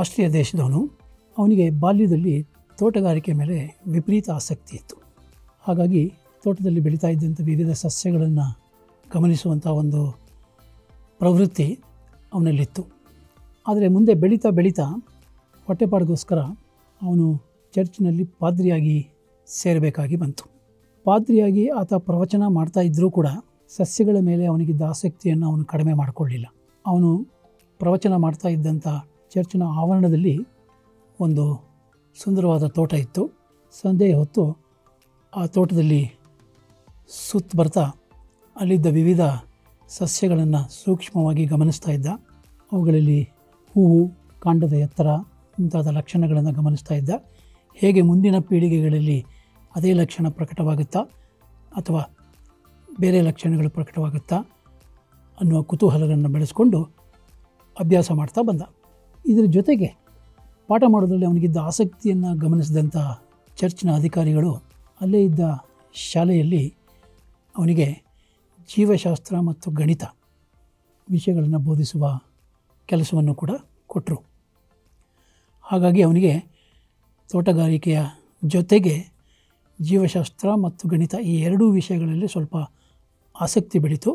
Austria ದೇಶದವನು ಅವನಿಗೆ ಬಾಲ್ಯದಲ್ಲಿ ತೋಟಗಾರಿಕೆ ಮೇಲೆ ವಿಪರೀತ ಆಸಕ್ತಿ ಇತ್ತು ಹಾಗಾಗಿ ತೋಟದಲ್ಲಿ ಬೆಳೀತಾ ಇದ್ದಂಥ ವಿವಿಧ ಸಸ್ಯಗಳನ್ನು ಗಮನಿಸುವಂಥ ಒಂದು ಪ್ರವೃತ್ತಿ ಅವನಲ್ಲಿತ್ತು ಆದರೆ ಮುಂದೆ ಬೆಳೀತಾ ಬೆಳೀತಾ ಹೊಟ್ಟೆಪಾಡಿಗೋಸ್ಕರ ಅವನು ಚರ್ಚ್ನಲ್ಲಿ ಪಾದ್ರಿಯಾಗಿ ಸೇರಬೇಕಾಗಿ ಬಂತು ಪಾದ್ರಿಯಾಗಿ ಆತ ಪ್ರವಚನ ಮಾಡ್ತಾ ಇದ್ದರೂ ಕೂಡ ಸಸ್ಯಗಳ ಮೇಲೆ ಅವನಿಗಿದ್ದ ಆಸಕ್ತಿಯನ್ನು ಅವನು ಕಡಿಮೆ ಮಾಡಿಕೊಳ್ಳಿಲ್ಲ ಅವನು ಪ್ರವಚನ ಮಾಡ್ತಾ ಇದ್ದಂಥ ಚರ್ಚಿನ ಆವರಣದಲ್ಲಿ ಒಂದು ಸುಂದರವಾದ ತೋಟ ಇತ್ತು ಸಂಜೆಯ ಹೊತ್ತು ಆ ತೋಟದಲ್ಲಿ ಸುತ್ತ ಬರ್ತಾ ಅಲ್ಲಿದ್ದ ವಿವಿಧ ಸಸ್ಯಗಳನ್ನು ಸೂಕ್ಷ್ಮವಾಗಿ ಗಮನಿಸ್ತಾ ಇದ್ದ ಅವುಗಳಲ್ಲಿ ಹೂವು ಕಾಂಡದ ಎತ್ತರ ಮುಂತಾದ ಲಕ್ಷಣಗಳನ್ನು ಗಮನಿಸ್ತಾ ಇದ್ದ ಹೇಗೆ ಮುಂದಿನ ಪೀಳಿಗೆಗಳಲ್ಲಿ ಅದೇ ಲಕ್ಷಣ ಪ್ರಕಟವಾಗುತ್ತಾ ಅಥವಾ ಬೇರೆ ಲಕ್ಷಣಗಳು ಪ್ರಕಟವಾಗುತ್ತಾ ಅನ್ನುವ ಕುತೂಹಲಗಳನ್ನು ಬೆಳೆಸ್ಕೊಂಡು ಅಭ್ಯಾಸ ಮಾಡ್ತಾ ಬಂದ ಇದರ ಜೊತೆಗೆ ಪಾಠ ಮಾಡೋದ್ರಲ್ಲಿ ಅವನಿಗಿದ್ದ ಆಸಕ್ತಿಯನ್ನು ಗಮನಿಸಿದಂಥ ಚರ್ಚ್ನ ಅಧಿಕಾರಿಗಳು ಅಲ್ಲೇ ಇದ್ದ ಶಾಲೆಯಲ್ಲಿ ಅವನಿಗೆ ಜೀವಶಾಸ್ತ್ರ ಮತ್ತು ಗಣಿತ ವಿಷಯಗಳನ್ನು ಬೋಧಿಸುವ ಕೆಲಸವನ್ನು ಕೂಡ ಕೊಟ್ಟರು ಹಾಗಾಗಿ ಅವನಿಗೆ ತೋಟಗಾರಿಕೆಯ ಜೊತೆಗೆ ಜೀವಶಾಸ್ತ್ರ ಮತ್ತು ಗಣಿತ ಈ ಎರಡೂ ವಿಷಯಗಳಲ್ಲಿ ಸ್ವಲ್ಪ ಆಸಕ್ತಿ ಬೆಳೀತು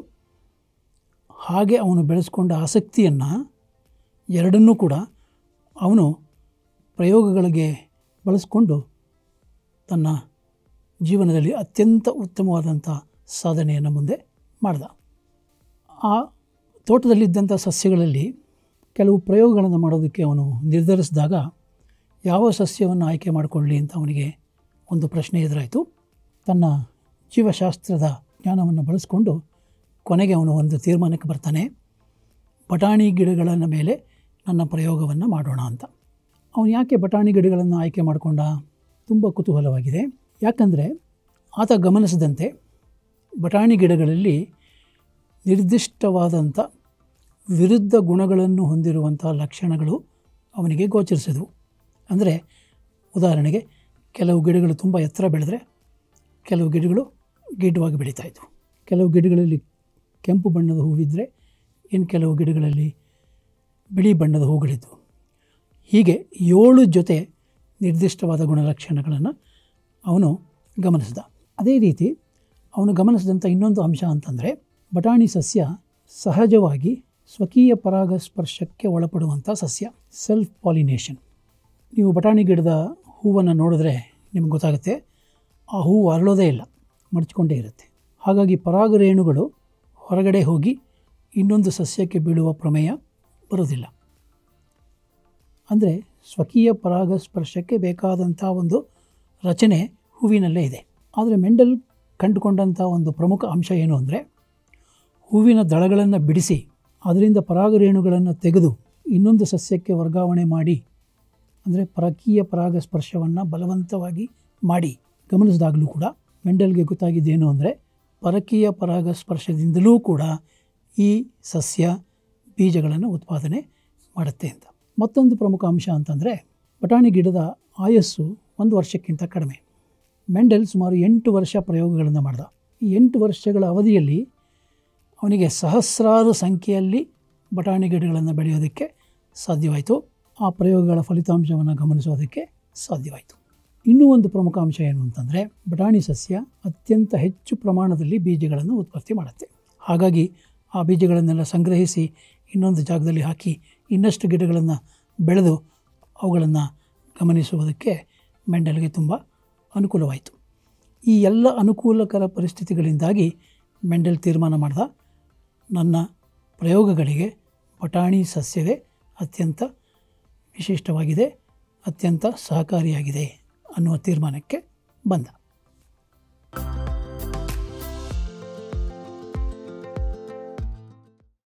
ಹಾಗೆ ಅವನು ಬೆಳೆಸ್ಕೊಂಡ ಆಸಕ್ತಿಯನ್ನು ಎರಡನ್ನೂ ಕೂಡ ಅವನು ಪ್ರಯೋಗಗಳಿಗೆ ಬಳಸ್ಕೊಂಡು ತನ್ನ ಜೀವನದಲ್ಲಿ ಅತ್ಯಂತ ಉತ್ತಮವಾದಂಥ ಸಾಧನೆಯನ್ನು ಮುಂದೆ ಮಾಡ್ದ ಆ ತೋಟದಲ್ಲಿದ್ದಂಥ ಸಸ್ಯಗಳಲ್ಲಿ ಕೆಲವು ಪ್ರಯೋಗಗಳನ್ನು ಮಾಡೋದಕ್ಕೆ ಅವನು ನಿರ್ಧರಿಸಿದಾಗ ಯಾವ ಸಸ್ಯವನ್ನು ಆಯ್ಕೆ ಮಾಡಿಕೊಳ್ಳಿ ಅಂತ ಅವನಿಗೆ ಒಂದು ಪ್ರಶ್ನೆ ಎದುರಾಯಿತು ತನ್ನ ಜೀವಶಾಸ್ತ್ರದ ಜ್ಞಾನವನ್ನು ಬಳಸ್ಕೊಂಡು ಕೊನೆಗೆ ಅವನು ಒಂದು ತೀರ್ಮಾನಕ್ಕೆ ಬರ್ತಾನೆ ಬಟಾಣಿ ಗಿಡಗಳ ಮೇಲೆ ನನ್ನ ಪ್ರಯೋಗವನ್ನು ಮಾಡೋಣ ಅಂತ ಅವನು ಯಾಕೆ ಬಟಾಣಿ ಗಿಡಗಳನ್ನು ಆಯ್ಕೆ ಮಾಡಿಕೊಂಡ ತುಂಬ ಕುತೂಹಲವಾಗಿದೆ ಯಾಕಂದರೆ ಆತ ಗಮನಿಸಿದಂತೆ ಬಟಾಣಿ ಗಿಡಗಳಲ್ಲಿ ನಿರ್ದಿಷ್ಟವಾದಂಥ ವಿರುದ್ಧ ಗುಣಗಳನ್ನು ಹೊಂದಿರುವಂಥ ಲಕ್ಷಣಗಳು ಅವನಿಗೆ ಗೋಚರಿಸಿದವು ಅಂದರೆ ಉದಾಹರಣೆಗೆ ಕೆಲವು ಗಿಡಗಳು ತುಂಬ ಎತ್ತರ ಬೆಳೆದರೆ ಕೆಲವು ಗಿಡಗಳು ಗಿಡ್ಡವಾಗಿ ಬೆಳೀತಾ ಇದ್ವು ಕೆಲವು ಗಿಡಗಳಲ್ಲಿ ಕೆಂಪು ಬಣ್ಣದ ಹೂವಿದ್ದರೆ ಇನ್ನು ಕೆಲವು ಗಿಡಗಳಲ್ಲಿ ಬಿಳಿ ಬಣ್ಣದ ಹೂಗಳಿದ್ವು ಹೀಗೆ ಏಳು ಜೊತೆ ನಿರ್ದಿಷ್ಟವಾದ ಗುಣಲಕ್ಷಣಗಳನ್ನು ಅವನು ಗಮನಿಸಿದ ಅದೇ ರೀತಿ ಅವನು ಗಮನಿಸಿದಂಥ ಇನ್ನೊಂದು ಅಂಶ ಅಂತಂದರೆ ಬಟಾಣಿ ಸಸ್ಯ ಸಹಜವಾಗಿ ಸ್ವಕೀಯ ಪರಾಗಸ್ಪರ್ಶಕ್ಕೆ ಒಳಪಡುವಂಥ ಸಸ್ಯ ಸೆಲ್ಫ್ ಪಾಲಿನೇಷನ್ ನೀವು ಬಟಾಣಿ ಗಿಡದ ಹೂವನ್ನು ನೋಡಿದ್ರೆ ನಿಮ್ಗೆ ಗೊತ್ತಾಗುತ್ತೆ ಆ ಹೂವು ಅರಳೋದೇ ಇಲ್ಲ ಮಡಚಿಕೊಂಡೇ ಇರುತ್ತೆ ಹಾಗಾಗಿ ಪರಾಗರೇಣುಗಳು ಹೊರಗಡೆ ಹೋಗಿ ಇನ್ನೊಂದು ಸಸ್ಯಕ್ಕೆ ಬೀಳುವ ಪ್ರಮೇಯ ಬರೋದಿಲ್ಲ ಅಂದರೆ ಸ್ವಕೀಯ ಪರಾಗಸ್ಪರ್ಶಕ್ಕೆ ಬೇಕಾದಂಥ ಒಂದು ರಚನೆ ಹೂವಿನಲ್ಲೇ ಇದೆ ಆದರೆ ಮೆಂಡಲ್ ಕಂಡುಕೊಂಡಂಥ ಒಂದು ಪ್ರಮುಖ ಅಂಶ ಏನು ಅಂದರೆ ಹೂವಿನ ದಳಗಳನ್ನು ಬಿಡಿಸಿ ಅದರಿಂದ ಪರಾಗರೇಣುಗಳನ್ನು ತೆಗೆದು ಇನ್ನೊಂದು ಸಸ್ಯಕ್ಕೆ ವರ್ಗಾವಣೆ ಮಾಡಿ ಅಂದರೆ ಪರಕೀಯ ಪರಾಗಸ್ಪರ್ಶವನ್ನು ಬಲವಂತವಾಗಿ ಮಾಡಿ ಗಮನಿಸಿದಾಗಲೂ ಕೂಡ ಮೆಂಡಲ್ಗೆ ಗೊತ್ತಾಗಿದ್ದೇನು ಅಂದರೆ ಪರಕೀಯ ಪರಾಗಸ್ಪರ್ಶದಿಂದಲೂ ಕೂಡ ಈ ಸಸ್ಯ ಬೀಜಗಳನ್ನು ಉತ್ಪಾದನೆ ಮಾಡುತ್ತೆ ಅಂತ ಮತ್ತೊಂದು ಪ್ರಮುಖ ಅಂಶ ಅಂತಂದರೆ ಬಟಾಣಿ ಗಿಡದ ಆಯಸ್ಸು ಒಂದು ವರ್ಷಕ್ಕಿಂತ ಕಡಿಮೆ ಮೆಂಡೆಲ್ ಸುಮಾರು ಎಂಟು ವರ್ಷ ಪ್ರಯೋಗಗಳನ್ನು ಮಾಡಿದ ಈ ಎಂಟು ವರ್ಷಗಳ ಅವಧಿಯಲ್ಲಿ ಅವನಿಗೆ ಸಹಸ್ರಾರು ಸಂಖ್ಯೆಯಲ್ಲಿ ಬಟಾಣಿ ಗಿಡಗಳನ್ನು ಬೆಳೆಯೋದಕ್ಕೆ ಸಾಧ್ಯವಾಯಿತು ಆ ಪ್ರಯೋಗಗಳ ಫಲಿತಾಂಶವನ್ನು ಗಮನಿಸೋದಕ್ಕೆ ಸಾಧ್ಯವಾಯಿತು ಇನ್ನೂ ಒಂದು ಪ್ರಮುಖ ಅಂಶ ಏನು ಅಂತಂದರೆ ಬಟಾಣಿ ಸಸ್ಯ ಅತ್ಯಂತ ಹೆಚ್ಚು ಪ್ರಮಾಣದಲ್ಲಿ ಬೀಜಗಳನ್ನು ಉತ್ಪತ್ತಿ ಮಾಡುತ್ತೆ ಹಾಗಾಗಿ ಆ ಬೀಜಗಳನ್ನೆಲ್ಲ ಸಂಗ್ರಹಿಸಿ ಇನ್ನೊಂದು ಜಾಗದಲ್ಲಿ ಹಾಕಿ ಇನ್ನಷ್ಟು ಗಿಡಗಳನ್ನು ಬೆಳೆದು ಅವುಗಳನ್ನು ಗಮನಿಸುವುದಕ್ಕೆ ಮೆಂಡಲ್ಗೆ ತುಂಬ ಅನುಕೂಲವಾಯಿತು ಈ ಎಲ್ಲ ಅನುಕೂಲಕರ ಪರಿಸ್ಥಿತಿಗಳಿಂದಾಗಿ ಮೆಂಡಲ್ ತೀರ್ಮಾನ ಮಾಡ್ದ ನನ್ನ ಪ್ರಯೋಗಗಳಿಗೆ ಬಟಾಣಿ ಸಸ್ಯವೇ ಅತ್ಯಂತ ವಿಶಿಷ್ಟವಾಗಿದೆ ಅತ್ಯಂತ ಸಹಕಾರಿಯಾಗಿದೆ ಅನ್ನುವ ತೀರ್ಮಾನಕ್ಕೆ ಬಂದ